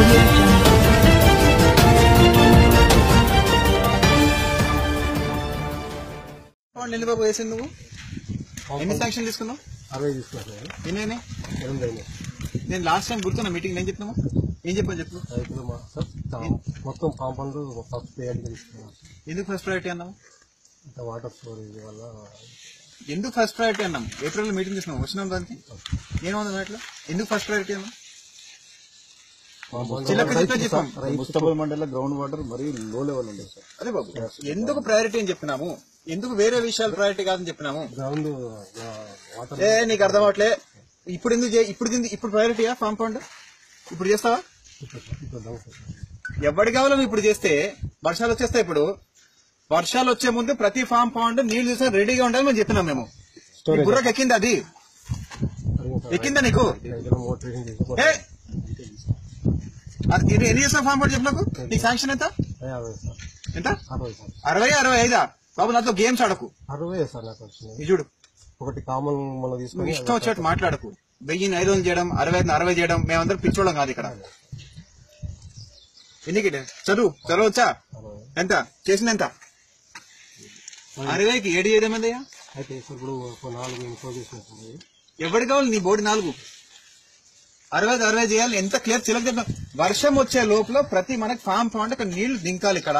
audio jungle. Account ఎన్ని బాబు వేసింది నువ్వు ఎన్ని శాంక్షన్ తీసుకున్నావు అరవై తీసుకున్నాను ఎన్ని ఎనిమిది అయినాయి నేను లాస్ట్ టైం గుర్తున్నా మీటింగ్ నేను చెప్పినాము ఏం చెప్పని చెప్పు రైతులు మా సార్ తా- మొత్తం పామ్ పనులు ఫస్ట్ ప్రయారిటీ తీసుకున్నాం ఎందుకు ఫస్ట్ ప్రయారిటీ అన్నావు ఇంత వాటర్ స్టోరేజ్ వల్ల ఎందుకు ఫస్ట్ ప్రయారిటీ అన్నాం ఏప్రిల్ లో మీటింగ్ తీసుకున్నాం వచ్చినాం దానికి ఏమన్నా దాంట్లో ఎందుకు ఫస్ట్ ప్రయారిటీ అన్నాం పామ్ పనులు చిలక చెప్పే రైతు చెప్పాం సార్, రైతు ముస్తాబాద్ మండలంలో గ్రౌండ్ వాటర్ మరీ లో లెవెల్ ఉండేది సార్ అదే బాబు ఎందుకు ప్రయారిటీ అని చెప్పినాము ఎందుకు వేరే విషయాలు ప్రయారిటీ కాదని చెప్పినాము గ్రౌండ్ ఆ, వాటర్ ఏ నీకు అర్థం అవట్లే ఇప్పుడు ఎందుకు చే- ఇప్పుడు దీన్ని- ఇప్పుడు ప్రయారిటీయా ఫామ్ ఫండ్ ఇప్పుడు చేస్తావా ఇప్పుడు డౌన్ సార్. ఎవరి కావాలో నువ్వు ఇప్పుడు చేస్తే వర్షాలు వచ్చేస్తాయి ఇప్పుడు వర్షాలు వచ్చే ముందు ప్రతి ఫామ్ పాండ్ నీళ్లు చూసా రెడీగా ఉండాలని మేము చెప్పినాం మేము నీ బుర్రకు ఎక్కింది అది అడిగిన సార్, ఎక్కిందా నీకు రైతుల మోటివేషన్ చేసి ఏ అది ఇది ఎన్ని చేసిన ఫామ్ పాండ్ చెప్పు నాకు నీకు శాంక్షన్ ఎంత అరవై సార్ ఎంత అరవై సార్ అరవై అరవై ఐదా బాబు నాతో గేమ్స్ ఆడకు అరవై సార్ నాకు వచ్చింది ఇది చూడు ఒకటి కామన్ మనం నువ్వు తీసుకుని ఇష్టం వచ్చినట్టు మాట్లాడకు వెయ్యిని ఐదు వందలు చేయడం అరవై ఐదు అరవై చేయడం మేమందరం పిచ్చోళ్ళం కాదు ఇక్కడ ఎన్నికి చదువు చదవచ్చా అరవై ఎంత చేసింది ఎంత అరవైకి ఏడు చేయడం ఏందయ్యా అయితే సార్ ఇప్పుడు ఒక నాలుగు ఇన్ఫో చేసినట్టుంది ఎవరికి కావాలి నీ బోర్డు నాలుగు అరవై ఐదు అరవై చేయాలి ఎంత క్లియర్ చిలక చెప్పిన వర్షం వచ్చే లోపల ప్రతి మనకి ఫామ్ పాండ్ ఒక నీళ్లు దింకాలి ఇక్కడ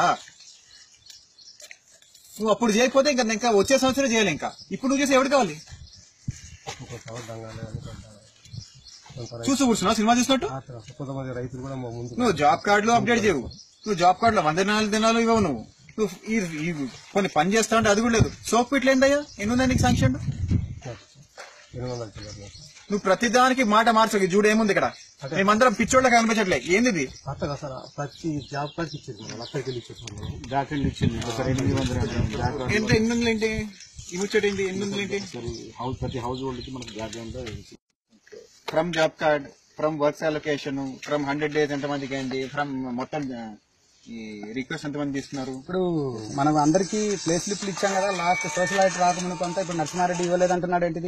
నువ్వు అప్పుడు చేయకపోతే ఇంకా ఇంకా వచ్చే సంవత్సరం చేయాలి ఇంకా ఇప్పుడు నువ్వు చేసి ఎవరికి కావాలి ఇంకో సవర్ దంగాలి అని కొంత కొంత రైతు చూసి కూర్చున్నావు సినిమా చూసినట్టు ఆ తర్వాత కొంతమంది రైతులు కూడా మా ముందు నువ్వు జాబ్ కార్డులో అప్డేట్ చేయవు నువ్వు జాబ్ కార్డులో వంద దినాలు దినాలు ఇవ్వవు నువ్వు నువ్వు ఈ ఈ కొన్ని పని చేస్తా ఉంటే అది కూడా లేదు సోప్ ఇట్లా ఏందయ్యా ఎన్ని ఉందా నీకు శాంక్షన్ ఎనిమిది వందల చిల్లర నువ్వు ప్రతిదానికి మాట మార్చకు చూడు ఏముంది ఇక్కడ మేమందరం పిచ్చోళ్ళకి అనిపించట్లే ఏంది ఇది అట్టగా సార్ ప్రతి జాబ్ కార్డ్కి ఇచ్చేది మనం అక్కడికి వెళ్ళి ఇచ్చేసాము జాకెట్లు ఇచ్చింది ఒకసారి ఎనిమిది వందల జాకెట్ ఎంత ఎన్ని వందలు ఏంటి ఈ ముచ్చట ఏంటి ఎన్ని వందలు ఏంటి హౌస్ ప్రతి హౌస్ హోల్డ్ కి మనకు జాకెట్ from job card from works allocation from hundred days ఎంత మందికి అయింది ఫ్రమ్ మొత్తం ఆ, ఈ రిక్వెస్ట్ ఎంత మంది తీసుకున్నారు ఇప్పుడు మనం అందరికి ప్లే స్లిప్లు ఇచ్చాం కదా లాస్ట్ సోషల్ ఐట్ రాకముందు కొంత ఇప్పుడు నరసింహారెడ్డి ఇవ్వలేదు అంటున్నాడు ఏంటిది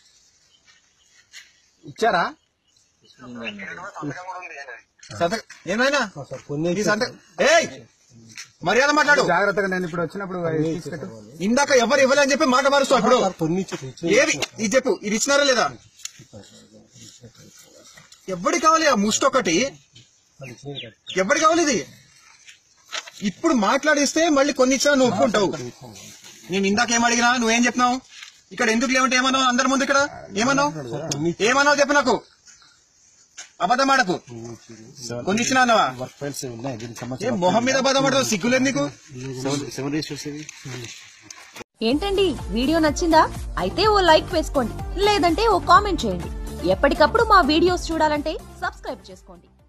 ఇచ్చారా సంతకం- ఏమైనా సార్ కొన్ని ఈ సంతకం ఏయ్ మర్యాద మాట్లాడు జాగ్రత్తగా నేను ఇప్పుడు వచ్చినప్పుడు అవి తీసుకెట్టు ఇందాక ఎవరు ఇవ్వలేని చెప్పి మాట మారుస్తావు ఇప్పుడు సార్ కొన్ని ఇచ్చేది ఇచ్చిన ఏది ఇది చెప్పు ఇది ఇచ్చినారా లేదా ఎవడి కావాలి ఆ ముష్టి ఒకటి వాళ్ళు ఇచ్చినవి కాదు. ఎవడి కావాలి ఇది ఇప్పుడు మాట్లాడిస్తే మళ్ళీ కొన్ని ఇచ్చినా నువ్వు ఒప్పుకుంటావు నేను ఇందాక ఏం అడిగినా నువ్వేం చెప్పినావు ఇక్కడ ఎందుకు లేవంటే ఏమన్నావు అందరి ముందు ఇక్కడ ఏమన్నావు కొన్ని ఏమన్నావు చెప్పు నాకు అబద్ధం ఆడకు కొన్ని ఇచ్చినా అన్నవా వర్క్ ఫైల్స్ ఉన్నాయి దీనికి ఏ సంబంధించిన మొహం మీద అబద్ధం ఆడతావు సిగ్గులేదు నీకు సెవెన్ సెవెన్ రిజిస్టర్స్ ఇవి ఏంటండి వీడియో నచ్చిందా అయితే ఓ లైక్ వేసుకోండి లేదంటే ఓ కామెంట్ చేయండి ఎప్పటికప్పుడు మా వీడియోస్ చూడాలంటే సబ్స్క్రైబ్ చేసుకోండి